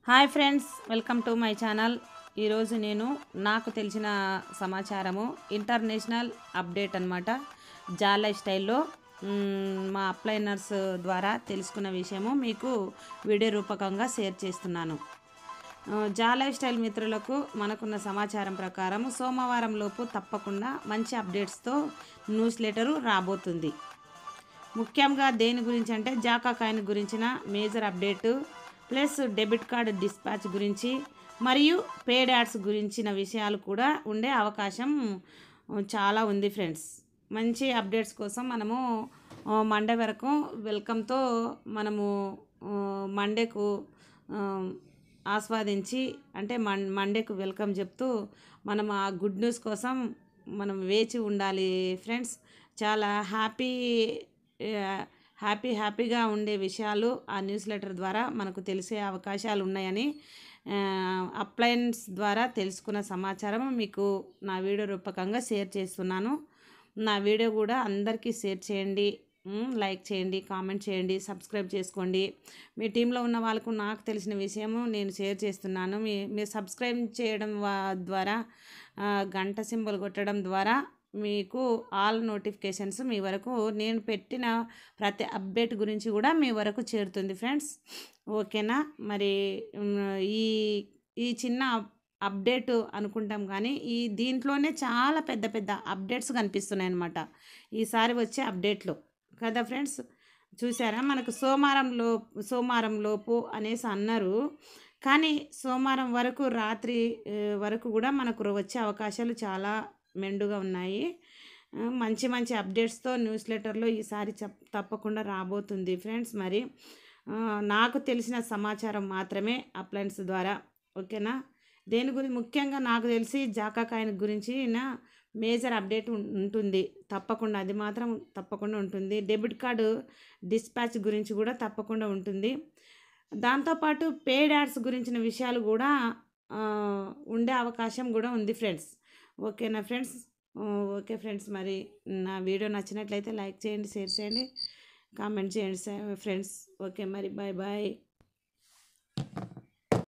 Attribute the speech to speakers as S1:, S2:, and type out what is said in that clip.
S1: hi friends welcome to my channel ఈరోజు నేను నాకు తెలిసిన సమాచారము ఇంటర్నేషనల్ అప్డేట్ అనమాట జా లైఫ్ స్టైల్లో మ్, మా అప్లైనర్స్ ద్వారా తెలుసుకున్న విషయము మీకు వీడియో రూపకంగా షేర్ చేస్తున్నాను ఆ, జా లైఫ్ స్టైల్ మిత్రులకు మనకున్న సమాచారం ప్రకారం సోమవారం లోపు తప్పకుండా మంచి అప్డేట్స్తో న్యూస్ లెటరు రాబోతుంది ముఖ్యంగా దేని గురించి అంటే జాకా కాయిన్ గురించిన major update plus debit card dispatch గురించి మరియు పేడ్ యాడ్స్ గురించిన విషయాలు కూడా ఉండే అవకాశం చాలా ఉంది ఫ్రెండ్స్ మంచి అప్డేట్స్ కోసం మనము ఆ, మండే వరకు వెల్కమ్తో మనము ఆ, మండేకు ఆ, ఆస్వాదించి అంటే మన్ మండేకు వెల్కమ్ చెప్తూ మనం ఆ గుడ్ న్యూస్ కోసం మనం వేచి ఉండాలి ఫ్రెండ్స్ చాలా హ్యాపీ హ్యాపీ హ్యాపీగా ఉండే విషయాలు ఆ న్యూస్ లెటర్ ద్వారా మనకు తెలిసే అవకాశాలు ఉన్నాయని అప్లయన్స్ ద్వారా తెలుసుకున్న సమాచారం మీకు నా వీడియో రూపకంగా షేర్ చేస్తున్నాను నా వీడియో కూడా అందరికీ షేర్ చేయండి మ్, లైక్ చేయండి కామెంట్ చేయండి సబ్స్క్రైబ్ చేసుకోండి మీ టీంలో ఉన్న వాళ్ళకు నాకు తెలిసిన విషయము నేను షేర్ చేస్తున్నాను మీ మీరు సబ్స్క్రైబ్ చేయడం వా- ద్వారా ఆ, గంట సింబల్ కొట్టడం ద్వారా మీకు ఆల్ నోటిఫికేషన్స్ మీ వరకు నేను పెట్టిన ప్రతి అప్డేట్ గురించి కూడా మీ వరకు చేరుతుంది ఫ్రెండ్స్ ఓకేనా మరి ఉమ్, ఈ ఈ చిన్న అప్డేట్ అనుకుంటాం కానీ ఈ దీంట్లోనే చాలా పెద్ద పెద్ద అప్డేట్స్ కనిపిస్తున్నాయి అన్నమాట ఈసారి వచ్చే అప్డేట్లో కదా ఫ్రెండ్స్ చూసారా మనకు సోమవారం లో సోమవారం లోపు అనేసి అన్నారు కానీ సోమవారం వరకు రాత్రి ఆ, వరకు కూడా మనకు వచ్చే అవకాశాలు చాలా మెండుగా ఉన్నాయి ఆ, మంచి మంచి అప్డేట్స్తో న్యూస్ లెటర్లో ఈసారి చెప్ తప్పకుండా రాబోతుంది ఫ్రెండ్స్ మరి ఆ, నాకు తెలిసిన సమాచారం మాత్రమే అప్లయన్స్ ద్వారా ఓకేనా దేని గురించి ముఖ్యంగా నాకు తెలిసి జాకా కాయిన్ గురించి నా మేజర్ అప్డేట్ ఉం- ఉంటుంది తప్పకుండా అది మాత్రం తప్పకుండా ఉంటుంది డెబిట్ కార్డు డిస్పాచ్ గురించి కూడా తప్పకుండా ఉంటుంది దాంతోపాటు పేడ్ యాడ్స్ గురించిన విషయాలు కూడా ఆ, ఉండే అవకాశం కూడా ఉంది ఫ్రెండ్స్ ఓకేనా ఫ్రెండ్స్ ఆ, ఓకే ఫ్రెండ్స్ మరి నా వీడియో నచ్చినట్లయితే లైక్ చేయండి షేర్ చేయండి కామెంట్ చేయండి ఫ్రెండ్స్ ఓకే మరి బాయ్ బాయ్